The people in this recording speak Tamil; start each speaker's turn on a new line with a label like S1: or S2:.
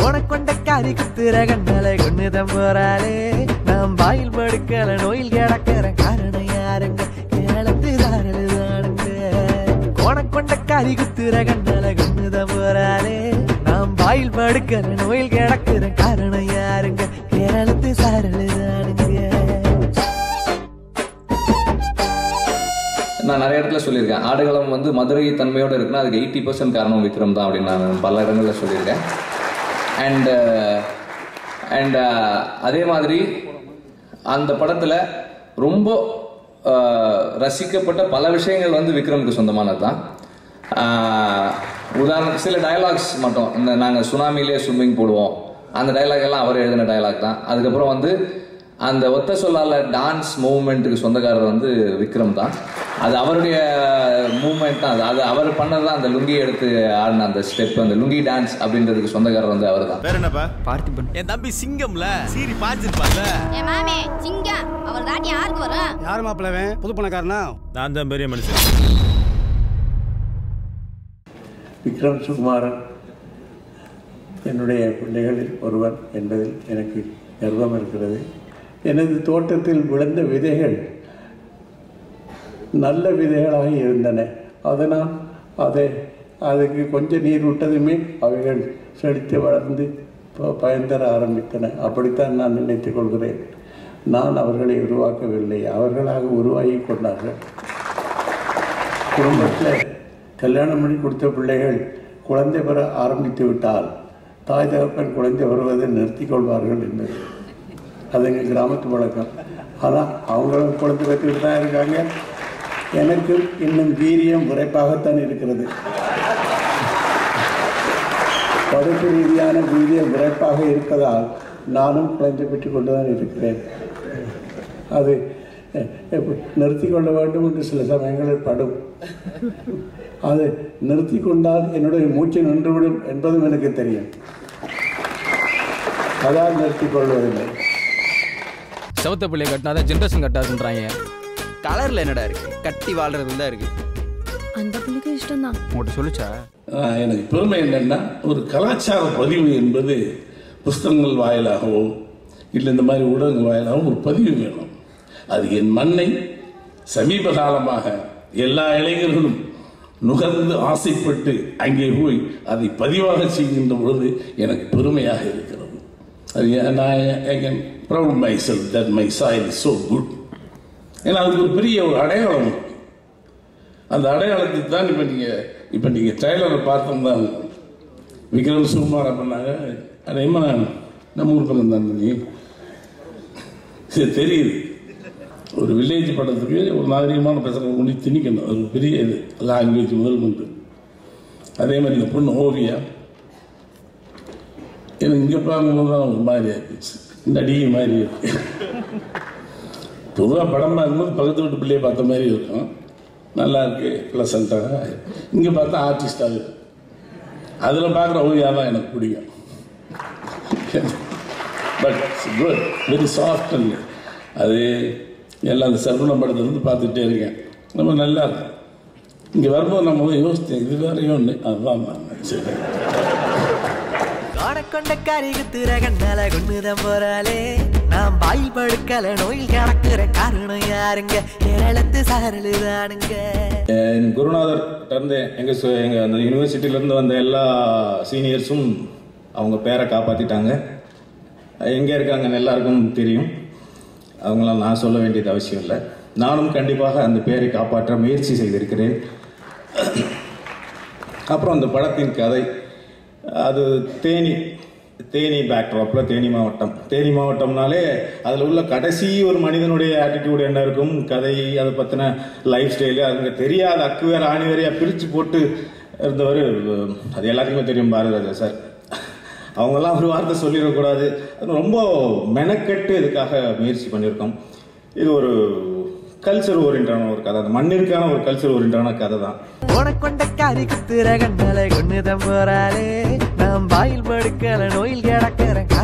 S1: உனக்கொண்ட காரி குத்துற கண்ணால கொண்டுதான் போறாளே நாம் வாயில் படுக்கல நோயில் கிடக்கிற காரணம் யாருங்க கேளத்து தாரலுதானுங்க உனக்கொண்ட காரி குத்துற கண்ணால கொண்டுதான் போறாளே நாம் வாயில் படுக்கல நோயில் கிடக்கிற காரணம் யாருங்க கேளத்து சாரலுதானுங்க
S2: நான் நிறைய இடத்துல சொல்லியிருக்கேன் ஆடுகளம் வந்து மதுரை தன்மையோடு இருக்குன்னா அதுக்கு எயிட்டி பர்சன்ட் காரணம் விக்ரம் தான் அப்படின்னு நான் பல இடங்களில் சொல்லியிருக்கேன் அண்ட் அண்ட் அதே மாதிரி அந்த படத்தில் ரொம்ப அஹ், ரசிக்கப்பட்ட பல விஷயங்கள் வந்து விக்ரமுக்கு சொந்தமானது தான் உதாரணத்துக்கு சில டயலாக்ஸ் மட்டும் இந்த நாங்கள் சுனாமிலே ஸ்விம்மிங் போடுவோம் அந்த டயலாக் எல்லாம் அவர் எழுதின டயலாக் தான் அதுக்கப்புறம் வந்து அந்த ஒத்த சொல்லால டான்ஸ் மூவ்மெண்ட்டுக்கு சொந்தக்காரர் வந்து விக்ரம் தான் அது அவருடைய மூவ்மெண்ட் தான் அது அது அவர் பண்ணது தான் அந்த லுங்கி எடுத்து ஆடின அந்த ஸ்டெப் அந்த லுங்கி டான்ஸ் அப்படின்றதுக்கு சொந்தக்காரர் வந்து அவர் தான்
S3: வேற என்னப்பா
S4: பார்த்திபன்
S3: என் தம்பி சிங்கம்ல சீரி பாஞ்சிருப்பான்ல
S5: என் மாமே சிங்கம் அவர் தாட்டி யாருக்கு வரும்
S6: யார் மாப்பிளவன் புது பணக்காரனா
S3: நான் தான் பெரிய மனுஷன்
S7: விக்ரம் சுகுமாரன் என்னுடைய பிள்ளைகளில் ஒருவன் என்பதில் எனக்கு கர்வம் இருக்கிறது எனது தோட்டத்தில் விளைந்த விதைகள் நல்ல விதைகளாக இருந்தன அதனால் அதை அதுக்கு கொஞ்சம் நீர் விட்டதுமே அவைகள் செழித்து வளர்ந்து ப- பயன் தர ஆரம்பித்தன அப்படித்தான் நான் நினைத்துக் கொள்கிறேன் நான் அவர்களை உருவாக்கவில்லை அவர்களாக உருவாகி கொண்டார்கள் குடும்பத்தில் கல்யாணம் பண்ணி கொடுத்த பிள்ளைகள் குழந்தை பெற ஆரம்பித்து விட்டால் தாய் தகப்பன் குழந்தை வருவதை நிறுத்திக் கொள்வார்கள் என்பது அது எங்கள் கிராமத்து வழக்கம் ஆனால் அவங்களும் குழந்தை பெற்றுக்கிட்டு தான் இருக்காங்க எனக்கு இன்னும் வீரியம் விரைப்பாகத்தான் இருக்கிறது படிப்பு ரீதியான வீரியம் விரைப்பாக இருப்பதால் நானும் குழந்தை பெற்றுக் கொண்டு தான் இருக்கிறேன் அது அஹ், எப்படி நிறுத்தி கொள்ள வேண்டும் என்று சில சமயங்களில் படும் அது நிறுத்தி கொண்டால் என்னுடைய மூச்சு நின்றுவிடும் என்பதும் எனக்கு தெரியும் அதான் நிறுத்திக் கொள்வதில்லை
S4: செவத்த பிள்ளைய கட்டினாதான் ஜென்ரேஷன் கட்டாதுன்றாங்க கலர்ல என்னடா இருக்கு கட்டி வாழ்றதுல தான் இருக்கு
S5: அந்த பிள்ளைக்கு இஷ்டம் தான்
S4: உங்கள்கிட்ட சொல்லுச்சா
S8: ஆஹ் எனக்கு பெருமை என்னன்னா ஒரு கலாச்சார பதிவு என்பது புஸ்தகங்கள் வாயிலாகவோ இல்லை இந்த மாதிரி ஊடகங்கள் வாயிலாகவும் ஒரு பதிவு வேணும் அது என் மண்ணை சமீப காலமாக எல்லா இளைஞர்களும் நுகர்ந்து ஆசைப்பட்டு அங்கே போய் அதை பதிவாக செய்கின்ற பொழுது எனக்கு பெருமையாக இருக்கிறது அது ஏன் நான் I can proud myself that my soil is so good ஏன்னா அதுக்கு ஒரு பெரிய ஒரு அடையாளம் இருக்கு. அந்த அடையாளத்தை தான் இப்போ நீங்கள் இப்போ நீங்கள் ட்ரைலரை பார்த்தோம்னா விக்ரம் சுகுமார் பண்ணாங்க அதேமா நம்ம ஊர் பக்கம் தான் நீ இது தெரியுது ஒரு வில்லேஜ் படத்துக்கு ஒரு நாகரிகமான பேசுகிற மொழி திணிக்கணும் அது ஒரு பெரிய இது லாங்குவேஜ் முதல் கொண்டு அதே மாதிரி இந்த பொண்ணு ஓவியா எனக்கு இங்கே பார்க்கும்போது தான் ஒரு மாதிரி ஆயிடுச்சு நடிகை மாதிரி இருக்கு பொதுவாக படம் பார்க்கும்போது பக்கத்து வீட்டு பிள்ளையை பார்த்த மாதிரி இருக்கும் நல்லா இருக்கு ப்ளசண்ட்டாக இங்கே பார்த்தா ஆர்டிஸ்டாக இருக்கு அதில் பார்க்குற ஓவியா தான் எனக்கு பிடிக்கும் பட் குட் வெரி சாஃப்ட் அது எல்லாம் அந்த சர்வணம் படத்துலேருந்து பார்த்துட்டே இருக்கேன் ரொம்ப நல்லா இருக்கும் இங்கே வரும்போது நம்ம வந்து யோசித்தேன் இது வேறையும் ஒன்று அதுதான் நான் சரி
S1: கொண்ட காரி குத்துற கண்ணால கொண்டுதான் போறாளே நாம் வாயில் படுக்கல நோயில் கிடக்குற காரணம் யாருங்க கேரளத்து சாரலுதானுங்க
S9: என் குருநாதர் இருந்து எங்கள் சு- எங்கள் அந்த யூனிவர்சிட்டியிலேருந்து வந்த எல்லா சீனியர்ஸும் அவங்க பேரை காப்பாற்றிட்டாங்க எங்கே இருக்காங்கன்னு எல்லாருக்கும் தெரியும் அவங்களாம் நான் சொல்ல வேண்டியது அவசியம் இல்லை நானும் கண்டிப்பாக அந்த பேரை காப்பாற்ற முயற்சி செய்திருக்கிறேன் அப்புறம் அந்த படத்தின் கதை அது தேனி தேனி பேக்ட்ராப்பில் தேனி மாவட்டம் தேனி மாவட்டம்னாலே அதில் உள்ள கடைசி ஒரு மனிதனுடைய ஆட்டிடியூட் என்ன இருக்கும் கதை அதை பற்றின லைஃப் ஸ்டைலு அதுங்க தெரியாத அக்கு வேற ஆணி வேறையா பிரித்து போட்டு இருந்தவர் அது எல்லாத்துக்குமே தெரியும் பாரதிராஜா சார் அவங்கெல்லாம் ஒரு வார்த்தை சொல்லிடக்கூடாது அது ரொம்ப மெனக்கெட்டு இதுக்காக முயற்சி பண்ணியிருக்கோம் இது ஒரு கல்ச்சர் ஓரியன்டான ஒரு கதை அந்த மண்ணிற்கான ஒரு கல்ச்சர் ஓரியன்டான கதை தான்
S1: உனக்கொண்ட காரி குத்துற கண்ணால கொண்டுதான் போறாளே நாம் வாயில் படுக்கல நோயில் கிடக்குற